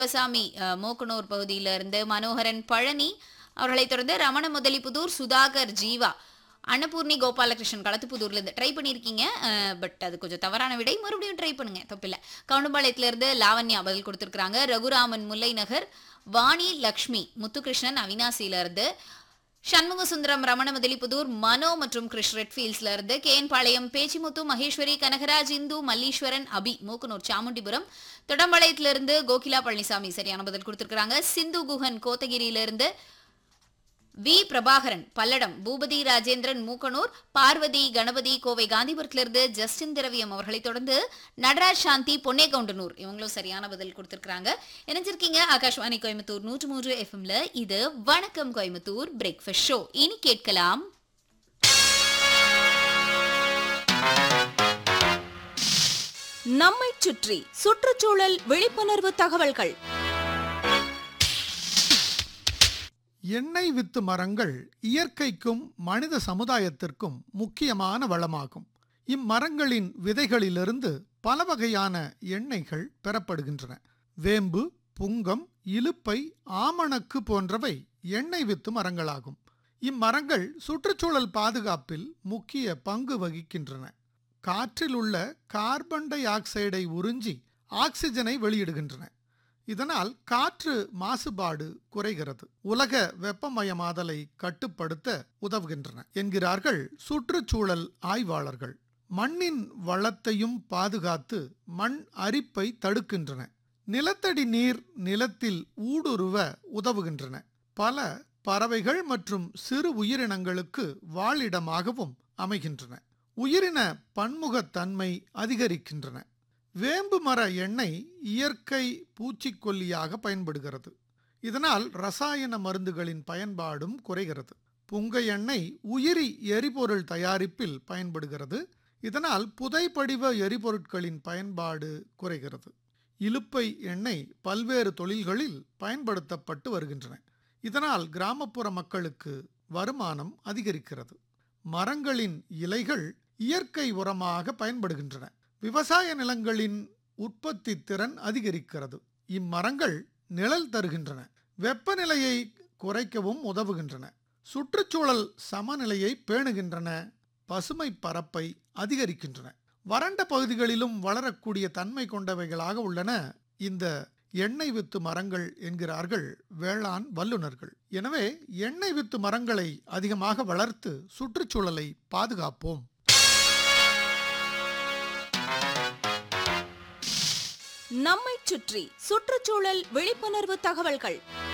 சிவசாமி அஹ், மூக்கனூர் பகுதியில இருந்து மனோகரன் பழனி அவர்களைத் தொடர்ந்து ரமண முதலிபுதூர் சுதாகர் ஜீவா அன்னபூர்ணி கோபாலகிருஷ்ணன் களத்துப்புதூர்ல இருந்து ட்ரை பண்ணியிருக்கீங்க பட் அது கொஞ்சம் தவறான விடை மறுபடியும் ட்ரை பண்ணுங்க தப்பில்ல கவுண்டம்பாளையத்துல இருந்து லாவண்யா பதில் கொடுத்திருக்காங்க ரகுராமன் முல்லை நகர் வாணி லக்ஷ்மி முத்துகிருஷ்ணன் அவினாசியில இருந்து சண்முக சுந்தரம் ரமண முதலிபுதூர் மனோ மற்றும் கிருஷ் ரெட்ஃபீல்ட்ஸ்ல இருந்து கேஎன் பாளையம் பேச்சிமுத்து மகேஸ்வரி கனகராஜ் இந்து மல்லீஸ்வரன் அபி மூக்கனூர் சாமுண்டிபுரம் தொடம்பாளையத்துல இருந்து கோகிலா பழனிசாமி சரியான பதில் கொடுத்திருக்காங்க சிந்து குஹன் கோத்தகிரியில இருந்து வி பிரபாகரன் பல்லடம் பூபதி ராஜேந்திரன் மூக்கனூர் பார்வதி கணபதி கோவை காந்திபுரத்திலிருந்து ஜஸ்டின் திரவியம் அவர்களை தொடர்ந்து நடராஜ் சாந்தி பொன்னேகவுண்டனூர் இவங்களும் சரியான பதில் கொடுத்திருக்காங்க இணைஞ்சிருக்கீங்க ஆகாஷ்வாணி கோயம்புத்தூர் நூற்று மூன்று எஃப்எம்ல இது வணக்கம் கோயம்புத்தூர் பிரேக்ஃபாஸ்ட் ஷோ இனி கேட்கலாம் நம்மைச் சுற்றி சுற்றுச்சூழல் விழிப்புணர்வு தகவல்கள் எண்ணெய் வித்து மரங்கள் இயற்கைக்கும் மனித சமுதாயத்திற்கும் முக்கியமான வளமாகும் இம்மரங்களின் விதைகளிலிருந்து பல வகையான எண்ணெய்கள் பெறப்படுகின்றன வேம்பு புங்கம் இலுப்பை ஆமணக்கு போன்றவை எண்ணெய் வித்து மரங்களாகும் இம்மரங்கள் சுற்றுச்சூழல் பாதுகாப்பில் முக்கிய பங்கு வகிக்கின்றன காற்றில் உள்ள கார்பன் டை ஆக்சைடை உறிஞ்சி ஆக்சிஜனை வெளியிடுகின்றன இதனால் காற்று மாசுபாடு குறைகிறது உலக வெப்பமயமாதலை கட்டுப்படுத்த உதவுகின்றன என்கிறார்கள் சுற்றுச்சூழல் ஆய்வாளர்கள் மண்ணின் வளத்தையும் பாதுகாத்து மண் அரிப்பை தடுக்கின்றன நிலத்தடி நீர் நிலத்தில் ஊடுருவ உதவுகின்றன பல பறவைகள் மற்றும் சிறு உயிரினங்களுக்கு வாழிடமாகவும் அமைகின்றன உயிரின பன்முகத்தன்மை அதிகரிக்கின்றன வேம்பு மர எண்ணெய் இயற்கை பூச்சிக்கொல்லியாக பயன்படுகிறது இதனால் ரசாயன மருந்துகளின் பயன்பாடும் குறைகிறது புங்கை எண்ணெய் உயிரி எரிபொருள் தயாரிப்பில் பயன்படுகிறது இதனால் புதைப்படிவ எரிபொருட்களின் பயன்பாடு குறைகிறது இலுப்பை எண்ணெய் பல்வேறு தொழில்களில் பயன்படுத்தப்பட்டு வருகின்றன இதனால் கிராமப்புற மக்களுக்கு வருமானம் அதிகரிக்கிறது மரங்களின் இலைகள் இயற்கை உரமாக பயன்படுகின்றன விவசாய நிலங்களின் உற்பத்தி திறன் அதிகரிக்கிறது இம்மரங்கள் நிழல் தருகின்றன வெப்பநிலையை குறைக்கவும் உதவுகின்றன சுற்றுச்சூழல் சமநிலையை பேணுகின்றன பசுமை பரப்பை அதிகரிக்கின்றன வறண்ட பகுதிகளிலும் வளரக்கூடிய தன்மை கொண்டவைகளாக உள்ளன இந்த எண்ணெய் வித்து மரங்கள் என்கிறார்கள் வேளாண் வல்லுநர்கள் எனவே எண்ணெய் வித்து மரங்களை அதிகமாக வளர்த்து சுற்றுச்சூழலை பாதுகாப்போம் நம்மைச் சுற்றி சுற்றுச்சூழல் விழிப்புணர்வு தகவல்கள்